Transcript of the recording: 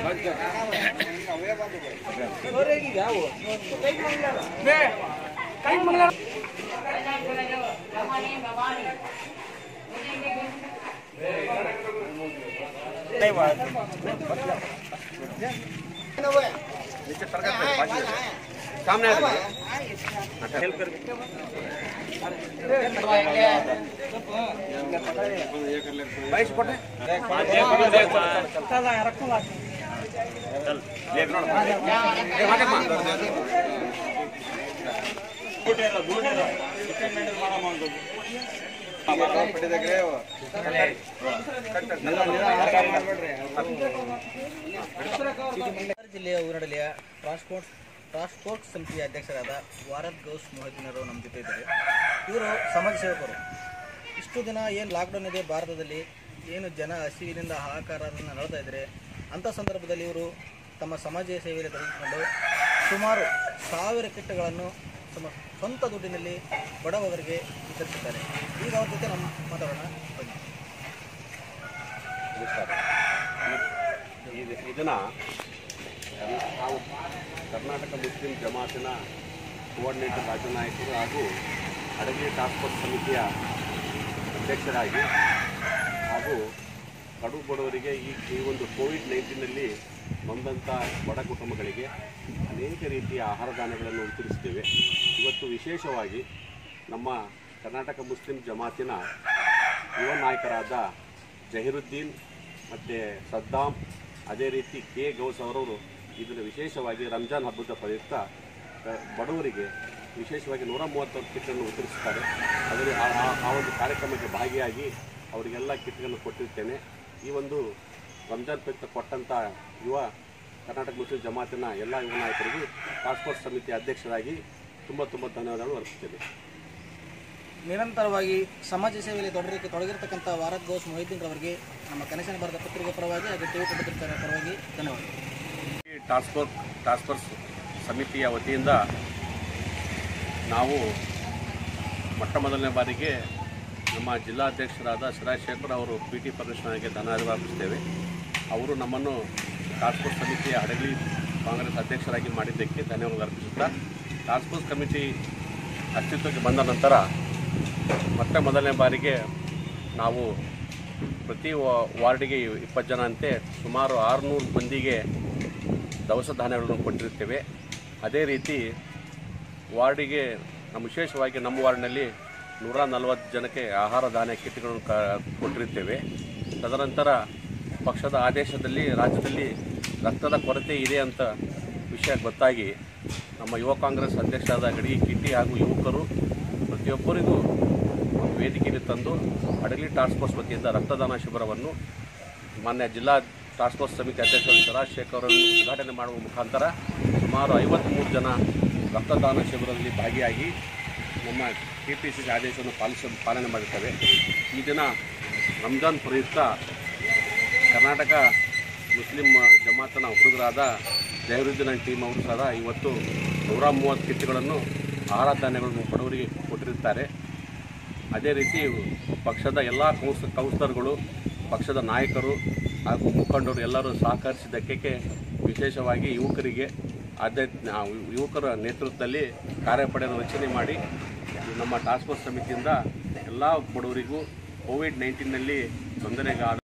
सामने बाईस फुट ಬಳ್ಳಾರಿ ಜಿಲ್ಲೆಯ ಊರಡಲಿಯ ಟ್ರಾನ್ಸ್ಪೋರ್ಟ್ ಟ್ರಾನ್ಸ್ಪೋರ್ಟ್ ಸಮಿತಿಯ ಅಧ್ಯಕ್ಷರಾದ ವಾರದ್ ಗೌಸ್ ಮೊಹದ್ದೀನರು ನಮ್ಮ ಜೊತೆ ಇದ್ದಾರೆ ಇವರು ಸಮಾಜ ಸೇವಕರು ಇಷ್ಟು ದಿನ ಏನು ಲಾಕ್ಡೌನ್ ಇದೆ ಭಾರತದಲ್ಲಿ ಏನು ಜನ ಹಸಿವಿನಿಂದ ಹಾಹಾಕಾರದಿಂದ ನಡ್ತಾ ಇದ್ದಾರೆ ಅಂಥ ಸಂದರ್ಭದಲ್ಲಿ ಇವರು ತಮ್ಮ ಸಮಾಜ ಸೇವೆಯಲ್ಲಿ ತೊಡಗಿಸಿಕೊಂಡು ಸುಮಾರು ಸಾವಿರ ಕಿಟ್ಗಳನ್ನು ತಮ್ಮ ಸ್ವಂತ ದುಡ್ಡಿನಲ್ಲಿ ಬಡವರಿಗೆ ವಿತರಿಸುತ್ತಾರೆ ಈಗ ಅವ್ರ ಜೊತೆ ನಮ್ಮ ಮಾತಾಡೋಣ ಬನ್ನಿ ನಮಸ್ಕಾರ ಇದು ಇದನ್ನು ನಾವು ಕರ್ನಾಟಕ ಮುಸ್ಲಿಂ ಜಮಾತಿನ ಕೋಆರ್ಡಿನೇಟರ್ ರಾಜ್ಯ ನಾಯಕರು ಹಾಗೂ ಹಡಗಲಿ ಟಾಸ್ಕ್ ಫೋರ್ಸ್ ಸಮಿತಿಯ ಅಧ್ಯಕ್ಷರಾಗಿ ಹಾಗೂ ಕಡು ಬಡವರಿಗೆ ಈ ಈ ಒಂದು ಕೋವಿಡ್ ನೈನ್ಟೀನಲ್ಲಿ ನೊಂದಂಥ ಬಡ ಕುಟುಂಬಗಳಿಗೆ ಅನೇಕ ರೀತಿಯ ಆಹಾರ ಧಾನ್ಯಗಳನ್ನು ವಿತರಿಸ್ತೇವೆ ಇವತ್ತು ವಿಶೇಷವಾಗಿ ನಮ್ಮ ಕರ್ನಾಟಕ ಮುಸ್ಲಿಂ ಜಮಾತಿನ ಯುವ ನಾಯಕರಾದ ಜಹೀರುದ್ದೀನ್ ಮತ್ತು ಸದ್ದಾಂ ಅದೇ ರೀತಿ ಕೆ ಗೌಸ್ ಅವರವರು ಇದನ್ನು ವಿಶೇಷವಾಗಿ ರಂಜಾನ್ ಹಬ್ಬದ ಪ್ರಯುಕ್ತ ಆ, ಬಡವರಿಗೆ ವಿಶೇಷವಾಗಿ ನೂರ ಮೂವತ್ತು ಕಿಟ್ಗಳನ್ನು ವಿತರಿಸುತ್ತಾರೆ ಅದರಲ್ಲಿ ಆ- ಆ- ಆ ಒಂದು ಕಾರ್ಯಕ್ರಮಕ್ಕೆ ಭಾಗಿಯಾಗಿ ಅವರಿಗೆಲ್ಲ ಕಿಟ್ಗಳನ್ನು ಕೊಟ್ಟಿರ್ತೇನೆ ಈ ಒಂದು ರಂಜಾನ್ ಪ್ರಯುಕ್ತ ಕೊಟ್ಟಂಥ ಯುವ ಕರ್ನಾಟಕ ಮುಸ್ಲಿಂ ಜಮಾತಿನ ಎಲ್ಲ ಯುವ ನಾಯಕರಿಗೂ ಟಾಸ್ಕ್ ಫೋರ್ಸ್ ಸಮಿತಿ ಅಧ್ಯಕ್ಷರಾಗಿ ತುಂಬ ತುಂಬ ಧನ್ಯವಾದಗಳು ಅರ್ಪಿಸ್ತೇನೆ ನಿರಂತರವಾಗಿ ಸಮಾಜ ಸೇವೆಯಲ್ಲಿ ತೊಡಗಿ ತೊಡಗಿರ್ತಕ್ಕಂಥ ವಾರದ್ ಘೋಷ್ ಮೊಹಿದ್ದೀನ್ ರವರಿಗೆ ನಮ್ಮ ಕನಸಿನ ಭಾರತ ಪತ್ರಿಕೆ ಪರವಾಗಿ ಹಾಗೂ ಟಿವಿ ಟ್ವೆಂಟಿ ಪರವಾಗಿ ಧನ್ಯವಾದಗಳು ಈ ಟಾಸ್ಕ್ ಫೋರ್ಸ್ ಟಾಸ್ಕ್ ಫೋರ್ಸ್ ಸಮಿತಿಯ ವತಿಯಿಂದ ನಾವು ಮೊಟ್ಟ ಮೊದಲನೇ ಬಾರಿಗೆ ನಮ್ಮ ಜಿಲ್ಲಾಧ್ಯಕ್ಷರಾದ ಸಿರಾಜ್ ಶೇಖರ್ ಅವರು ಪಿ ಟಿ ಪರಮೇಶ್ವರನಿಗೆ ಧನ್ಯವಾದ ಅರ್ಪಿಸ್ತೇವೆ ಅವರು ನಮ್ಮನ್ನು ಟಾಸ್ಕ್ ಫೋರ್ಸ್ ಸಮಿತಿಯ ಹಡಗಲಿ ಕಾಂಗ್ರೆಸ್ ಅಧ್ಯಕ್ಷರಾಗಿ ಮಾಡಿದ್ದಕ್ಕೆ ಧನ್ಯವಾದ ಅರ್ಪಿಸುತ್ತಾ ಟಾಸ್ಕ್ ಫೋರ್ಸ್ ಕಮಿಟಿ ಅಸ್ತಿತ್ವಕ್ಕೆ ಬಂದ ನಂತರ ಮೊಟ್ಟ ಮೊದಲನೇ ಬಾರಿಗೆ ನಾವು ಪ್ರತಿ ವಾ- ವಾರ್ಡಿಗೆ ಇಪ್ಪತ್ತು ಜನ ಅಂತೆ ಸುಮಾರು ಆರುನೂರು ಮಂದಿಗೆ ದವಸ ಧಾನ್ಯಗಳನ್ನು ಕೊಟ್ಟಿರುತ್ತೇವೆ ಅದೇ ರೀತಿ ವಾರ್ಡಿಗೆ ನಮ್ಮ ವಿಶೇಷವಾಗಿ ನಮ್ಮ ವಾರ್ಡ್ನಲ್ಲಿ ನೂರ ನಲವತ್ತು ಜನಕ್ಕೆ ಆಹಾರ ಧಾನ್ಯ ಕಿಟ್ಗಳನ್ನು ಕ ಕೊಟ್ಟಿರುತ್ತೇವೆ ತದನಂತರ ಪಕ್ಷದ ಆದೇಶದಲ್ಲಿ ರಾಜ್ಯದಲ್ಲಿ ರಕ್ತದ ಕೊರತೆ ಇದೆ ಅಂತ ವಿಷಯ ಗೊತ್ತಾಗಿ ನಮ್ಮ ಯುವ ಕಾಂಗ್ರೆಸ್ ಅಧ್ಯಕ್ಷರಾದ ಗಡಿ ಕಿಟ್ಟಿ ಹಾಗೂ ಯುವಕರು ಪ್ರತಿಯೊಬ್ಬರಿಗೂ ಒಂದು ವೇದಿಕೆಗೆ ತಂದು ಹಡಗಲಿ ಟಾಸ್ಕ್ ಫೋರ್ಸ್ ವತಿಯಿಂದ ರಕ್ತದಾನ ಶಿಬಿರವನ್ನು ಮಾನ್ಯ ಜಿಲ್ಲಾ ಟಾಸ್ಕ್ ಫೋರ್ಸ್ ಸಮಿತಿ ಅಧ್ಯಕ್ಷರಾದ ಸಿರಾಜ್ ಶೇಖ್ ಅವರನ್ನು ಉದ್ಘಾಟನೆ ಮಾಡುವ ಮುಖಾಂತರ ಸುಮಾರು ಐವತ್ತ್ಮೂರು ಜನ ರಕ್ತದಾನ ಶಿಬಿರದಲ್ಲಿ ಭಾಗಿಯಾಗಿ ನಮ್ಮ ಕೆ ಪಿ ಸಿ ಸಿ ಆದೇಶವನ್ನು ಪಾಲಿಸ ಪಾಲನೆ ಮಾಡುತ್ತೇವೆ ಈ ದಿನ ರಂಜಾನ್ ಪ್ರಯುಕ್ತ ಕರ್ನಾಟಕ ಮುಸ್ಲಿಂ ಜಮಾತನ ಹುಡುಗರಾದ ಜಹೀರುದ್ದೀನ್ ಅಂಡ್ ಟೀಮ್ ಅವರು ಸಹ ಇವತ್ತು ನೂರ ಮೂವತ್ತು ಕಿಟ್ಗಳನ್ನು ಆಹಾರ ಧಾನ್ಯಗಳನ್ನು ಬಡವರಿಗೆ ಕೊಟ್ಟಿರುತ್ತಾರೆ ಅದೇ ರೀತಿ ಪಕ್ಷದ ಎಲ್ಲ ಕೌನ್ಸ್ ಕೌನ್ಸಿಲರ್ಗಳು ಪಕ್ಷದ ನಾಯಕರು ಹಾಗೂ ಮುಖಂಡರು ಎಲ್ಲರೂ ಸಹಕರಿಸಿದ್ದಕ್ಕೆ ವಿಶೇಷವಾಗಿ ಯುವಕರಿಗೆ ಅದೇ ಯುವಕರ ನೇತೃತ್ವದಲ್ಲಿ ಕಾರ್ಯಪಡೆಯನ್ನು ರಚನೆ ಮಾಡಿ ನಮ್ಮ ಟಾಸ್ಕ್ ಫೋರ್ಸ್ ಸಮಿತಿಯಿಂದ ಎಲ್ಲ ಬಡವರಿಗೂ ಕೋವಿಡ್ ನೈನ್ಟೀನ್ನಲ್ಲಿ ತೊಂದರೆಗಾದ